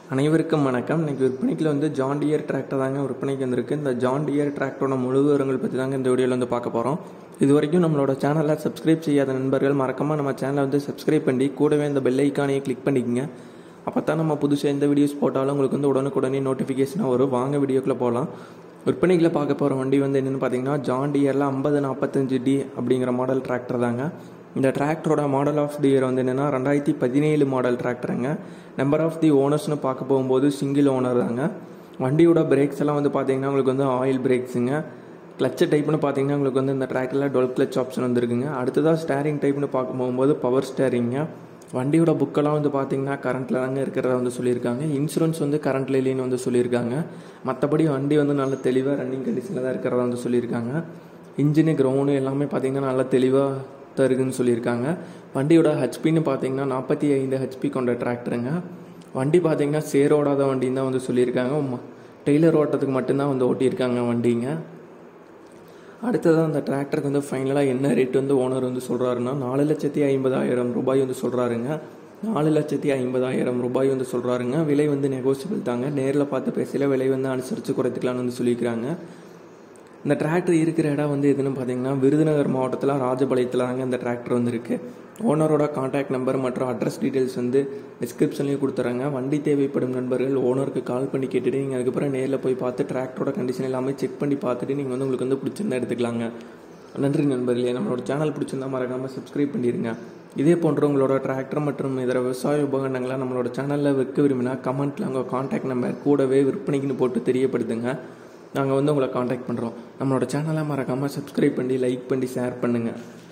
அனைவருக்கும் வணக்கம் இன்னைக்கு விற்பனைக்கில் வந்து ஜான் டியர் டிராக்டர் தாங்க விற்பனைக்கு வந்திருக்கு இந்த ஜான் டியர் டிராக்டரோட முழு விவரங்கள் பற்றி தாங்க இந்த வீடியோவில் வந்து பார்க்க போகிறோம் இது வரைக்கும் நம்மளோட சேனலை சப்ஸ்கிரைப் செய்யாத நண்பர்கள் மறக்காமல் நம்ம சேனலை வந்து சப்ஸ்கிரைப் பண்ணி கூடவே இந்த பெல் ஐக்கானையும் கிளிக் பண்ணிக்கங்க அப்போ தான் நம்ம புதுசாக எந்த வீடியோஸ் போட்டாலும் உங்களுக்கு வந்து உடனுக்குடனே நோட்டிஃபிகேஷனாக வரும் வாங்க வீடியோக்குள்ளே போகலாம் விற்பனைகளை பார்க்க போகிற வண்டி வந்து என்னென்னு பார்த்தீங்கன்னா ஜான் டியரில் ஐம்பது நாற்பத்தஞ்சு டி அப்படிங்கிற மாடல் டிராக்டர் தாங்க இந்த டிராக்டரோட மாடல் ஆஃப் தி இயர் வந்து என்னென்னா ரெண்டாயிரத்தி பதினேழு மாடல் டிராக்டருங்க நம்பர் ஆஃப் தி ஓனர்ஸ்னு பார்க்க போகும்போது சிங்கிள் ஓனர் தாங்க வண்டியோட பிரேக்ஸ் எல்லாம் வந்து பார்த்தீங்கன்னா உங்களுக்கு வந்து ஆயில் பிரேக்ஸுங்க கிளச்சு டைப்னு பார்த்தீங்கன்னா உங்களுக்கு வந்து இந்த டிராக்டரில் டுவெல் கிளச் ஆப்ஷன் வந்துருக்குங்க அடுத்ததாக ஸ்டேரிங் டைப்னு பார்க்க போகும்போது பவர் ஸ்டேரிங்க வண்டியோட புக்கெல்லாம் வந்து பார்த்தீங்கன்னா கரண்ட்டில் தாங்க இருக்கிறத வந்து சொல்லியிருக்காங்க இன்சூரன்ஸ் வந்து கரண்ட்ல இல்லைன்னு வந்து சொல்லியிருக்காங்க மற்றபடி வண்டி வந்து நல்ல தெளிவாக ரன்னிங் கண்டிஷனில் தான் இருக்கிறதா வந்து சொல்லியிருக்காங்க இன்ஜினு கிரவுண்டு எல்லாமே பார்த்தீங்கன்னா நல்ல தெளிவாக தான் இருக்குன்னு சொல்லியிருக்காங்க வண்டியோட ஹெச்பின்னு பார்த்தீங்கன்னா நாற்பத்தி ஐந்து ஹெச்பி கொண்ட டிராக்டருங்க வண்டி பார்த்தீங்கன்னா சேரோடாத வண்டின்னு தான் வந்து சொல்லியிருக்காங்க ம- டெய்லர் ஓட்டத்துக்கு மட்டும்தான் வந்து ஓட்டியிருக்காங்க வண்டிங்க அடுத்ததாக அந்த டிராக்டருக்கு வந்து ஃபைனலாக என்ன ரேட் வந்து ஓனர் வந்து சொல்கிறாருன்னா நாலு லட்சத்தி ஐம்பதாயிரம் ரூபாய் வந்து சொல்கிறாருங்க நாலு லட்சத்தி ஐம்பதாயிரம் ரூபாய் வந்து சொல்கிறாருங்க விலை வந்து நெகோசியபிள் தாங்க நேரில் பார்த்து பேசல விலை வந்து அனுசரித்து குறைத்துக்கலாம்னு வந்து சொல்லியிருக்காங்க இந்த டிராக்டர் இருக்கிற இடம் வந்து எதுன்னு பார்த்தீங்கன்னா விருதுநகர் மாவட்டத்தில் ராஜபாளையத்தில் தாங்க இந்த டிராக்டர் வந்து இருக்குது ஓனரோட காண்டாக்ட் நம்பர் மற்றும் அட்ரஸ் டீட்டெயில்ஸ் வந்து டிஸ்கிரிப்ஷன்லேயும் கொடுத்துறாங்க வண்டி தேவைப்படும் நண்பர்கள் ஓனருக்கு கால் பண்ணி கேட்டுட்டு நீங்கள் அதுக்கப்புறம் நேரில் போய் பார்த்து டிராக்டரோட கண்டிஷன் எல்லாமே செக் பண்ணி பார்த்துட்டு நீங்கள் வந்து உங்களுக்கு வந்து பிடிச்சிருந்தா எடுத்துக்கலாங்க நன்றி நண்பர்களே நம்மளோட சேனல் பிடிச்சிருந்தா மறக்காமல் சப்ஸ்கிரைப் பண்ணிடுங்க இதே போன்ற உங்களோட டிராக்டர் மற்றும் இதர விவசாய உபகரணங்களை நம்மளோட சேனலில் விற்க விரும்பினா கமெண்ட்டில் உங்கள் காண்டாக்ட் நம்பர் கூடவே விற்பனைக்குன்னு போட்டு தெரியப்படுத்துங்க நாங்கள் வந்து உங்களை காண்டாக்ட் பண்ணுறோம் நம்மளோட சேனலை மறக்காமல் சப்ஸ்கிரைப் பண்ணி லைக் பண்ணி ஷேர் பண்ணுங்கள்